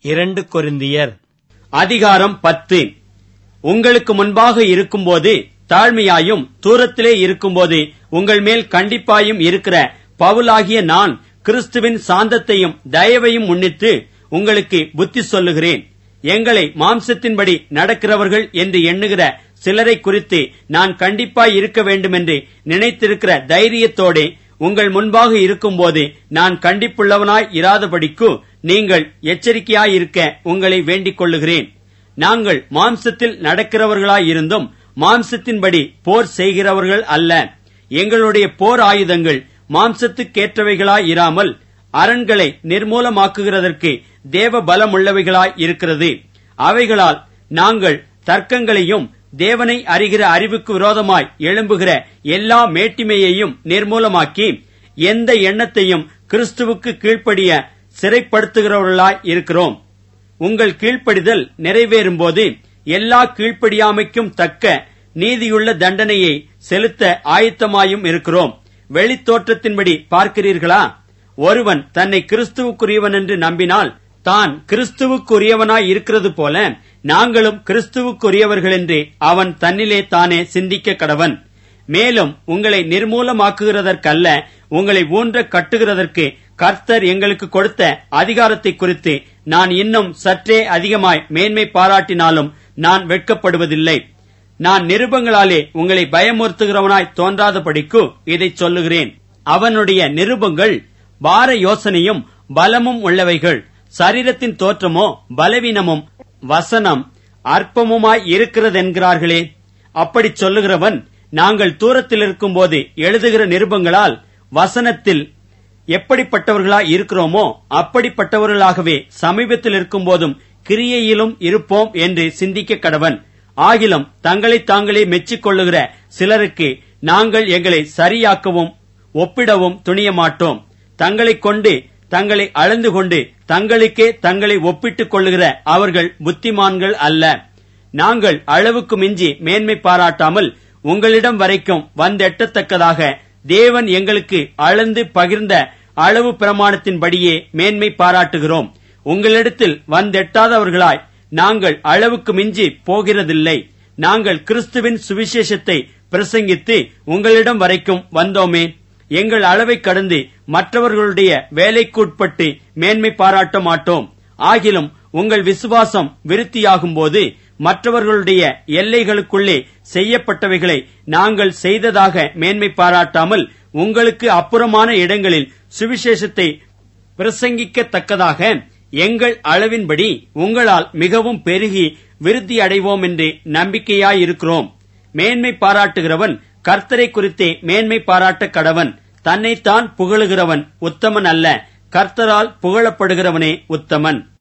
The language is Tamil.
இரண்டு கொரிந்தியர் அதிகாரம் பத்து உங்களுக்கு முன்பாக இருக்கும்போது தாழ்மையாயும் தூரத்திலே இருக்கும்போது உங்கள் மேல் கண்டிப்பாயும் இருக்கிற பவுலாகிய நான் கிறிஸ்துவின் சாந்தத்தையும் தயவையும் முன்னிட்டு உங்களுக்கு புத்தி சொல்லுகிறேன் எங்களை மாம்சத்தின்படி நடக்கிறவர்கள் என்று எண்ணுகிற சிலரை குறித்து நான் கண்டிப்பாய் இருக்க வேண்டுமென்று நினைத்திருக்கிற தைரியத்தோடே உங்கள் முன்பாக இருக்கும்போது நான் கண்டிப்புள்ளவனாய் இராதபடிக்கு நீங்கள் எச்சரிக்கையாயிருக்க உங்களை வேண்டிக் கொள்ளுகிறேன் நாங்கள் மாம்சத்தில் நடக்கிறவர்களாயிருந்தும் மாம்சத்தின்படி போர் செய்கிறவர்கள் அல்ல எங்களுடைய போர் ஆயுதங்கள் மாம்சத்துக்கேற்றவைகளாய் இராமல் அரண்களை நிர்மூலமாக்குகிறதற்கு தேவ பலமுள்ளவைகளாய் இருக்கிறது அவைகளால் நாங்கள் தர்க்கங்களையும் தேவனை அறிகிற அறிவுக்கு விரோதமாய் எழும்புகிற எல்லா மேட்டிமையையும் நிர்மூலமாக்கி எந்த எண்ணத்தையும் கிறிஸ்துவுக்கு கீழ்ப்படிய சிறைப்படுத்துகிறவர்களாய் இருக்கிறோம் உங்கள் கீழ்ப்படிதல் நிறைவேறும்போது எல்லா கீழ்ப்படியாமைக்கும் தக்க நீதியுள்ள தண்டனையை செலுத்த ஆயத்தமாயும் இருக்கிறோம் வெளித்தோற்றத்தின்படி பார்க்கிறீர்களா ஒருவன் தன்னை கிறிஸ்துவுக்குரியவன் என்று நம்பினால் தான் கிறிஸ்துவுக்குரியவனாய் இருக்கிறது போல நாங்களும் கிறிஸ்துவுக்குரியவர்கள் என்று அவன் தன்னிலே தானே சிந்திக்க கடவன் மேலும் உங்களை நிர்மூலமாக்குகிறதற்கல்ல உங்களை ஊன்ற கட்டுகிறதற்கு கர்த்தர் எங்களுக்கு கொடுத்த அதிகாரத்தை குறித்து நான் இன்னும் சற்றே அதிகமாய் மேன்மை பாராட்டினாலும் நான் வெட்கப்படுவதில்லை நான் நிருபங்களாலே உங்களை பயமுறுத்துகிறவனாய் தோன்றாதபடிக்கு இதை சொல்லுகிறேன் அவனுடைய நிருபங்கள் பார யோசனையும் பலமும் உள்ளவைகள் சரீரத்தின் தோற்றமோ பலவீனமும் வசனம் அற்பமுமாய் இருக்கிறதென்கிறார்களே அப்படி சொல்லுகிறவன் நாங்கள் தூரத்தில் இருக்கும்போது எழுதுகிற நிருபங்களால் வசனத்தில் எப்படிப்பட்டவர்களாய் இருக்கிறோமோ அப்படிப்பட்டவர்களாகவே சமீபத்தில் இருக்கும்போதும் கிரியையிலும் இருப்போம் என்று சிந்திக்க கடவன் ஆகிலும் தங்களை தாங்களே மெச்சிக் கொள்ளுகிற சிலருக்கு நாங்கள் எங்களை சரியாக்கவும் ஒப்பிடவும் துணிய மாட்டோம் தங்களைக் கொண்டு தங்களை அளந்து கொண்டு தங்களுக்கே தங்களை ஒப்பிட்டுக் கொள்ளுகிற அவர்கள் புத்திமான்கள் அல்ல நாங்கள் அளவுக்கு மிஞ்சி மேன்மை பாராட்டாமல் உங்களிடம் வரைக்கும் வந்தெட்டத்தக்கதாக தேவன் எங்களுக்கு அளந்து பகிர்ந்த அளவு பிரமாணத்தின்படியே மேன்மை பாராட்டுகிறோம் உங்களிடத்தில் வந்தெட்டாதவர்களாய் நாங்கள் அளவுக்கு மிஞ்சி போகிறதில்லை நாங்கள் கிறிஸ்துவின் சுவிசேஷத்தை பிரசங்கித்து உங்களிடம் வரைக்கும் வந்தோமே எங்கள் அளவை கடந்து மற்றவர்களுடைய வேலைக்குட்பட்டு மேன்மை பாராட்ட மாட்டோம் ஆகிலும் உங்கள் விசுவாசம் விருத்தியாகும் போது மற்றவர்களுடைய எல்லைகளுக்குள்ளே செய்யப்பட்டவைகளை நாங்கள் செய்ததாக மேன்மை பாராட்டாமல் உங்களுக்கு அப்புறமான இடங்களில் சுவிசேஷத்தை பிரசங்கிக்கத்தக்கதாக எங்கள் அளவின்படி உங்களால் மிகவும் பெருகி விருத்தி அடைவோம் என்று நம்பிக்கையாயிருக்கிறோம் மேன்மை பாராட்டுகிறவன் கர்த்தரை குறித்தே மேன்மை பாராட்ட கடவன் தன்னைத்தான் புகழுகிறவன் உத்தமன் அல்ல கர்த்தரால் புகழப்படுகிறவனே உத்தமன்